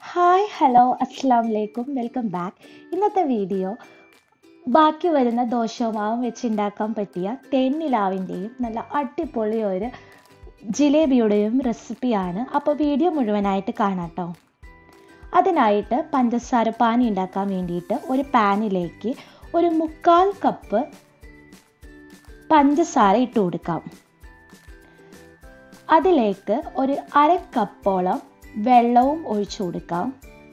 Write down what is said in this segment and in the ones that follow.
hi hello അസ്സാം വലൈക്കും welcome back ഇന്നത്തെ വീഡിയോ ബാക്കി വരുന്ന ദോശമാവും വെച്ച് ഉണ്ടാക്കാൻ പറ്റിയ തേന്നിലാവിൻ്റെയും നല്ല അടിപൊളി ഒരു ജിലേബിയുടെയും റെസിപ്പിയാണ് അപ്പോൾ വീഡിയോ മുഴുവനായിട്ട് കാണാം കേട്ടോ അതിനായിട്ട് പഞ്ചസാര പാനി ഉണ്ടാക്കാൻ വേണ്ടിയിട്ട് ഒരു പാനിലേക്ക് ഒരു മുക്കാൽ കപ്പ് പഞ്ചസാര ഇട്ട് കൊടുക്കാം അതിലേക്ക് ഒരു അര കപ്പോളം വെള്ളവും ഒഴിച്ചു കൊടുക്കാം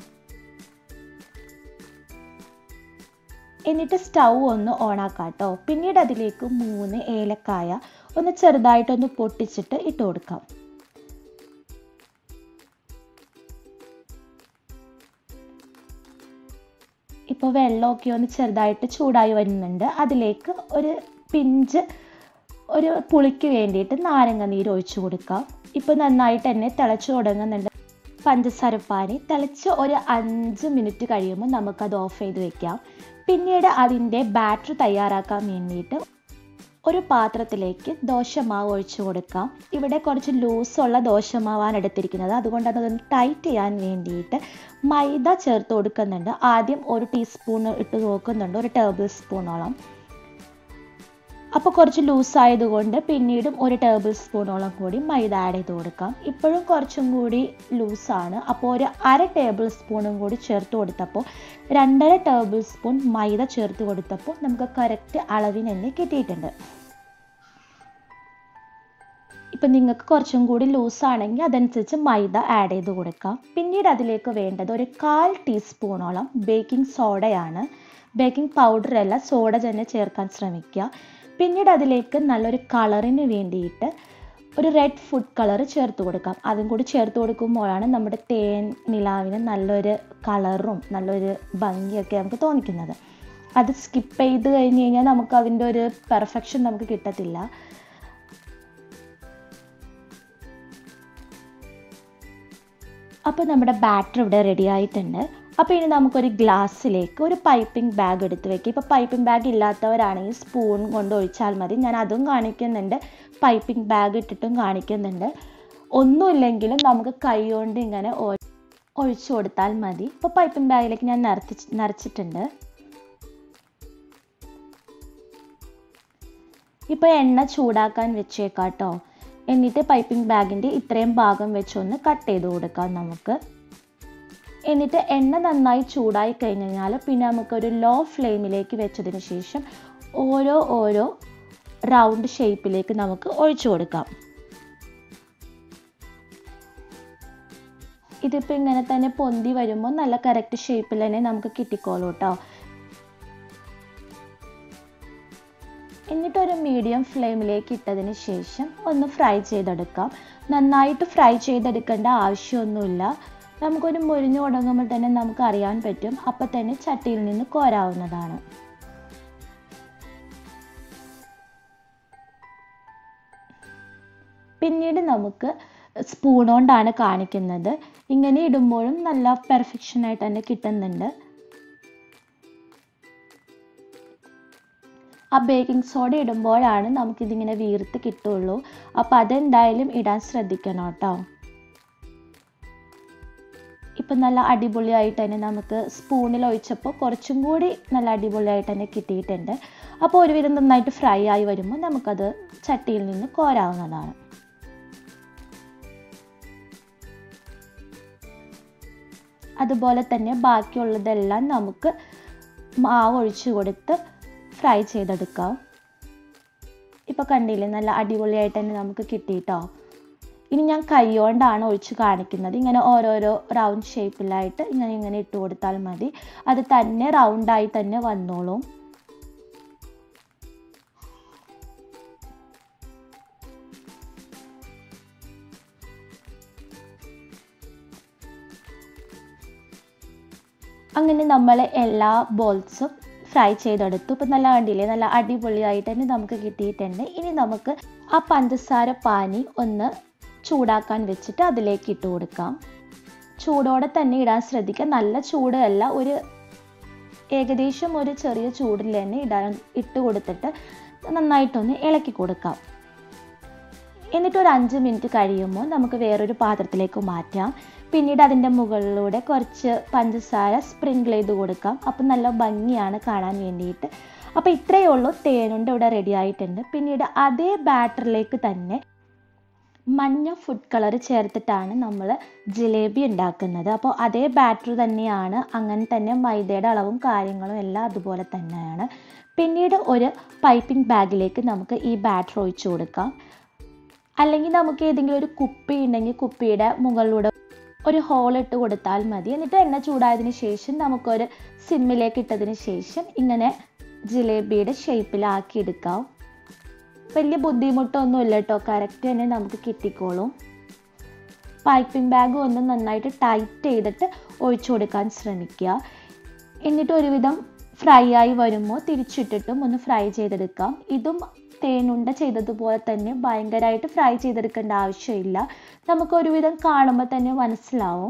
എന്നിട്ട് സ്റ്റൗ ഒന്ന് ഓണാക്കാം കേട്ടോ പിന്നീട് അതിലേക്ക് മൂന്ന് ഏലക്കായ ഒന്ന് ചെറുതായിട്ടൊന്ന് പൊട്ടിച്ചിട്ട് ഇട്ട് കൊടുക്കാം ഇപ്പോൾ വെള്ളമൊക്കെ ഒന്ന് ചെറുതായിട്ട് ചൂടായി വരുന്നുണ്ട് അതിലേക്ക് ഒരു പിഞ്ച് ഒരു പുളിക്ക് വേണ്ടിയിട്ട് നാരങ്ങ നീര് ഒഴിച്ചു കൊടുക്കാം ഇപ്പോൾ നന്നായിട്ട് തന്നെ തിളച്ചു തുടങ്ങുന്നുണ്ട് പഞ്ചസാരപ്പാനി തിളച്ച് ഒരു അഞ്ച് മിനിറ്റ് കഴിയുമ്പോൾ നമുക്കത് ഓഫ് ചെയ്ത് വെക്കാം പിന്നീട് അതിൻ്റെ ബാറ്റർ തയ്യാറാക്കാൻ വേണ്ടിയിട്ട് ഒരു പാത്രത്തിലേക്ക് ദോശമാവ് ഒഴിച്ചു കൊടുക്കാം ഇവിടെ കുറച്ച് ലൂസുള്ള ദോശമാവാണ് എടുത്തിരിക്കുന്നത് അതുകൊണ്ട് അതൊന്ന് ടൈറ്റ് ചെയ്യാൻ വേണ്ടിയിട്ട് മൈദ ചേർത്ത് കൊടുക്കുന്നുണ്ട് ആദ്യം ഒരു ടീസ്പൂൺ ഇട്ട് നോക്കുന്നുണ്ട് ഒരു ടേബിൾ സ്പൂണോളം അപ്പോൾ കുറച്ച് ലൂസ് ആയതുകൊണ്ട് പിന്നീടും ഒരു ടേബിൾ സ്പൂണോളം കൂടി മൈദ ആഡ് ചെയ്ത് കൊടുക്കാം ഇപ്പോഴും കുറച്ചും കൂടി ലൂസാണ് അപ്പോൾ ഒരു അര ടേബിൾ സ്പൂണും കൂടി ചേർത്ത് കൊടുത്തപ്പോൾ രണ്ടര ടേബിൾ സ്പൂൺ മൈദ ചേർത്ത് കൊടുത്തപ്പോൾ നമുക്ക് കറക്റ്റ് അളവിന് തന്നെ കിട്ടിയിട്ടുണ്ട് ഇപ്പം നിങ്ങൾക്ക് കുറച്ചും കൂടി ലൂസാണെങ്കിൽ അതനുസരിച്ച് മൈദ ആഡ് ചെയ്ത് കൊടുക്കാം പിന്നീട് അതിലേക്ക് വേണ്ടത് ഒരു കാൽ ടീസ്പൂണോളം ബേക്കിംഗ് സോഡയാണ് ബേക്കിംഗ് പൗഡർ അല്ല സോഡ തന്നെ ചേർക്കാൻ ശ്രമിക്കുക പിന്നീട് അതിലേക്ക് നല്ലൊരു കളറിന് വേണ്ടിയിട്ട് ഒരു റെഡ് ഫുഡ് കളർ ചേർത്ത് കൊടുക്കാം അതും കൂടി ചേർത്ത് കൊടുക്കുമ്പോഴാണ് നമ്മുടെ തേൻ നിലാവിന് നല്ലൊരു കളറും നല്ലൊരു ഭംഗിയൊക്കെ നമുക്ക് തോന്നിക്കുന്നത് അത് സ്കിപ്പ് ചെയ്ത് കഴിഞ്ഞ് കഴിഞ്ഞാൽ നമുക്ക് അതിൻ്റെ ഒരു പെർഫെക്ഷൻ നമുക്ക് കിട്ടത്തില്ല അപ്പോൾ നമ്മുടെ ബാറ്റർ ഇവിടെ റെഡി ആയിട്ടുണ്ട് അപ്പോൾ ഇനി നമുക്കൊരു ഗ്ലാസ്സിലേക്ക് ഒരു പൈപ്പിംഗ് ബാഗ് എടുത്ത് വെക്കാം ഇപ്പോൾ പൈപ്പിംഗ് ബാഗ് ഇല്ലാത്തവരാണെങ്കിൽ സ്പൂൺ കൊണ്ട് ഒഴിച്ചാൽ മതി ഞാൻ അതും കാണിക്കുന്നുണ്ട് പൈപ്പിംഗ് ബാഗ് ഇട്ടിട്ടും കാണിക്കുന്നുണ്ട് ഒന്നുമില്ലെങ്കിലും നമുക്ക് കൈ കൊണ്ട് ഇങ്ങനെ ഒഴിച്ചു കൊടുത്താൽ മതി ഇപ്പോൾ പൈപ്പിംഗ് ബാഗിലേക്ക് ഞാൻ നിറച്ച് നിറച്ചിട്ടുണ്ട് ഇപ്പോൾ എണ്ണ ചൂടാക്കാൻ വെച്ചേക്കാം കേട്ടോ എന്നിട്ട് പൈപ്പിംഗ് ബാഗിൻ്റെ ഇത്രയും ഭാഗം വെച്ചൊന്ന് കട്ട് ചെയ്ത് കൊടുക്കാം നമുക്ക് എന്നിട്ട് എണ്ണ നന്നായി ചൂടായി കഴിഞ്ഞ് കഴിഞ്ഞാൽ പിന്നെ നമുക്കൊരു ലോ ഫ്ലെയിമിലേക്ക് വെച്ചതിന് ശേഷം ഓരോ ഓരോ റൗണ്ട് ഷേപ്പിലേക്ക് നമുക്ക് ഒഴിച്ചു കൊടുക്കാം ഇതിപ്പോൾ ഇങ്ങനെ തന്നെ പൊന്തി വരുമ്പോൾ നല്ല കറക്റ്റ് ഷേപ്പിൽ തന്നെ നമുക്ക് കിട്ടിക്കോളൂ കേട്ടോ എന്നിട്ടൊരു മീഡിയം ഫ്ലെയിമിലേക്ക് ഇട്ടതിന് ശേഷം ഒന്ന് ഫ്രൈ ചെയ്തെടുക്കാം നന്നായിട്ട് ഫ്രൈ ചെയ്തെടുക്കേണ്ട ആവശ്യമൊന്നുമില്ല നമുക്കൊരു മുരിഞ്ഞു തുടങ്ങുമ്പോൾ തന്നെ നമുക്ക് അറിയാൻ പറ്റും അപ്പം തന്നെ ചട്ടിയിൽ നിന്ന് കോരാവുന്നതാണ് പിന്നീട് നമുക്ക് സ്പൂൺ കൊണ്ടാണ് കാണിക്കുന്നത് ഇങ്ങനെ ഇടുമ്പോഴും നല്ല പെർഫെക്ഷൻ ആയിട്ട് തന്നെ കിട്ടുന്നുണ്ട് ആ ബേക്കിംഗ് സോഡ ഇടുമ്പോഴാണ് നമുക്കിതിങ്ങനെ വീർത്ത് കിട്ടുള്ളൂ അപ്പോൾ അതെന്തായാലും ഇടാൻ ശ്രദ്ധിക്കണം കേട്ടോ ഇപ്പം നല്ല അടിപൊളിയായിട്ട് തന്നെ നമുക്ക് സ്പൂണിൽ ഒഴിച്ചപ്പോൾ കുറച്ചും കൂടി നല്ല അടിപൊളിയായിട്ട് തന്നെ കിട്ടിയിട്ടുണ്ട് അപ്പോൾ ഒരുവിധം നന്നായിട്ട് ഫ്രൈ ആയി വരുമ്പോൾ നമുക്കത് ചട്ടിയിൽ നിന്ന് കോരാവുന്നതാണ് അതുപോലെ തന്നെ ബാക്കിയുള്ളതെല്ലാം നമുക്ക് മാവ് ഒഴിച്ചു കൊടുത്ത് ഫ്രൈ ചെയ്തെടുക്കാം ഇപ്പോൾ കണ്ടില്ലേ നല്ല അടിപൊളിയായിട്ട് തന്നെ നമുക്ക് കിട്ടിയിട്ടോ ഇനി ഞാൻ കൈകൊണ്ടാണ് ഒഴിച്ച് കാണിക്കുന്നത് ഇങ്ങനെ ഓരോരോ റൗണ്ട് ഷേപ്പിലായിട്ട് ഇങ്ങനെ ഇങ്ങനെ ഇട്ട് കൊടുത്താൽ മതി അത് തന്നെ റൗണ്ടായി തന്നെ വന്നോളും അങ്ങനെ നമ്മൾ എല്ലാ ബോൾസും ഫ്രൈ ചെയ്തെടുത്തു ഇപ്പം നല്ല കണ്ടില്ലേ നല്ല അടിപൊളിയായിട്ട് തന്നെ നമുക്ക് കിട്ടിയിട്ടുണ്ട് ഇനി നമുക്ക് ആ പഞ്ചസാര പാനി ഒന്ന് ചൂടാക്കാൻ വെച്ചിട്ട് അതിലേക്ക് ഇട്ട് കൊടുക്കാം ചൂടോടെ തന്നെ ഇടാൻ ശ്രദ്ധിക്കുക നല്ല ചൂടല്ല ഒരു ഏകദേശം ഒരു ചെറിയ ചൂടിൽ തന്നെ ഇടാൻ ഇട്ട് കൊടുത്തിട്ട് നന്നായിട്ടൊന്ന് ഇളക്കി കൊടുക്കാം എന്നിട്ട് ഒരു അഞ്ച് മിനിറ്റ് കഴിയുമ്പോൾ നമുക്ക് വേറൊരു പാത്രത്തിലേക്ക് മാറ്റാം പിന്നീട് അതിൻ്റെ മുകളിലൂടെ കുറച്ച് പഞ്ചസാര സ്പ്രിങ്കിൾ ചെയ്ത് കൊടുക്കാം അപ്പം നല്ല ഭംഗിയാണ് കാണാൻ വേണ്ടിയിട്ട് അപ്പോൾ ഇത്രയേ ഉള്ളൂ തേനുണ്ട് ഇവിടെ റെഡി ആയിട്ടുണ്ട് പിന്നീട് അതേ ബാറ്ററിലേക്ക് തന്നെ മഞ്ഞ ഫുഡ് കളർ ചേർത്തിട്ടാണ് നമ്മൾ ജിലേബി ഉണ്ടാക്കുന്നത് അപ്പോൾ അതേ ബാറ്റർ തന്നെയാണ് അങ്ങനെ തന്നെ മൈദയുടെ അളവും കാര്യങ്ങളും എല്ലാം അതുപോലെ തന്നെയാണ് പിന്നീട് ഒരു പൈപ്പിംഗ് ബാഗിലേക്ക് നമുക്ക് ഈ ബാറ്റർ ഒഴിച്ചു കൊടുക്കാം അല്ലെങ്കിൽ നമുക്ക് ഏതെങ്കിലും ഒരു കുപ്പി ഉണ്ടെങ്കിൽ കുപ്പിയുടെ മുകളിലൂടെ ഒരു ഹോൾ ഇട്ട് കൊടുത്താൽ മതി എന്നിട്ട് എണ്ണ ചൂടായതിന് ശേഷം നമുക്കൊരു സിമ്മിലേക്ക് ഇട്ടതിന് ശേഷം ഇങ്ങനെ ജിലേബിയുടെ ഷേപ്പിലാക്കി എടുക്കാം വലിയ ബുദ്ധിമുട്ടൊന്നും ഇല്ല കേട്ടോ കറക്റ്റ് തന്നെ നമുക്ക് കിട്ടിക്കോളും പൈപ്പിംഗ് ബാഗ് ഒന്ന് നന്നായിട്ട് ടൈറ്റ് ചെയ്തിട്ട് ഒഴിച്ചു കൊടുക്കാൻ ശ്രമിക്കുക എന്നിട്ട് ഒരുവിധം ഫ്രൈ ആയി വരുമ്പോൾ തിരിച്ചിട്ടിട്ടും ഒന്ന് ഫ്രൈ ചെയ്തെടുക്കാം ഇതും തേനുണ്ട ചെയ്തതുപോലെ തന്നെ ഭയങ്കരമായിട്ട് ഫ്രൈ ചെയ്തെടുക്കേണ്ട ആവശ്യമില്ല നമുക്ക് ഒരുവിധം കാണുമ്പോൾ തന്നെ മനസ്സിലാവും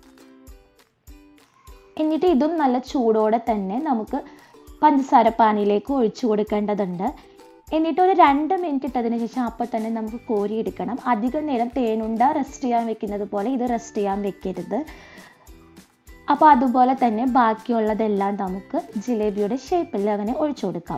എന്നിട്ട് ഇതും നല്ല ചൂടോടെ തന്നെ നമുക്ക് പഞ്ചസാര പാനിയിലേക്ക് ഒഴിച്ചു കൊടുക്കേണ്ടതുണ്ട് എന്നിട്ട് ഒരു രണ്ട് മിനിറ്റ് ഇട്ടതിന് ശേഷം അപ്പോൾ തന്നെ നമുക്ക് കോരിയെടുക്കണം അധികം നേരം തേനുണ്ട റെസ്റ്റ് ചെയ്യാൻ വെക്കുന്നത് പോലെ ഇത് റെസ്റ്റ് ചെയ്യാൻ വെക്കരുത് അപ്പോൾ അതുപോലെ തന്നെ ബാക്കിയുള്ളതെല്ലാം നമുക്ക് ജിലേബിയുടെ ഷേപ്പിൽ അങ്ങനെ ഒഴിച്ചു കൊടുക്കാം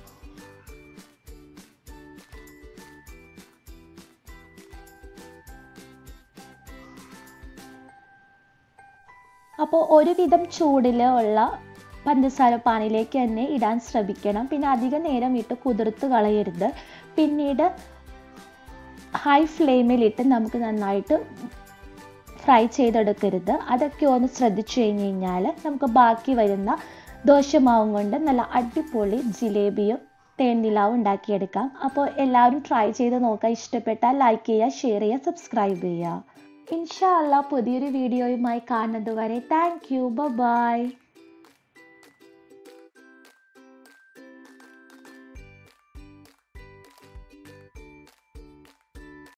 അപ്പോൾ ഒരുവിധം ചൂടിൽ ഉള്ള പഞ്ചസാര പാനിലേക്ക് തന്നെ ഇടാൻ ശ്രമിക്കണം പിന്നെ അധികം നേരം ഇട്ട് കുതിർത്ത് കളയരുത് പിന്നീട് ഹൈ ഫ്ലെയിമിലിട്ട് നമുക്ക് നന്നായിട്ട് ഫ്രൈ ചെയ്തെടുക്കരുത് അതൊക്കെ ഒന്ന് ശ്രദ്ധിച്ചു കഴിഞ്ഞ് കഴിഞ്ഞാൽ നമുക്ക് ബാക്കി വരുന്ന ദോശമാവും കൊണ്ട് നല്ല അടിപൊളി ജിലേബിയും തേൻനിലാവും ഉണ്ടാക്കിയെടുക്കാം അപ്പോൾ എല്ലാവരും ട്രൈ ചെയ്ത് നോക്കുക ഇഷ്ടപ്പെട്ടാൽ ലൈക്ക് ചെയ്യുക ഷെയർ ചെയ്യുക സബ്സ്ക്രൈബ് ചെയ്യുക ഇൻഷാ അല്ല പുതിയൊരു വീഡിയോയുമായി കാണുന്നത് വരെ താങ്ക് യു ബൈ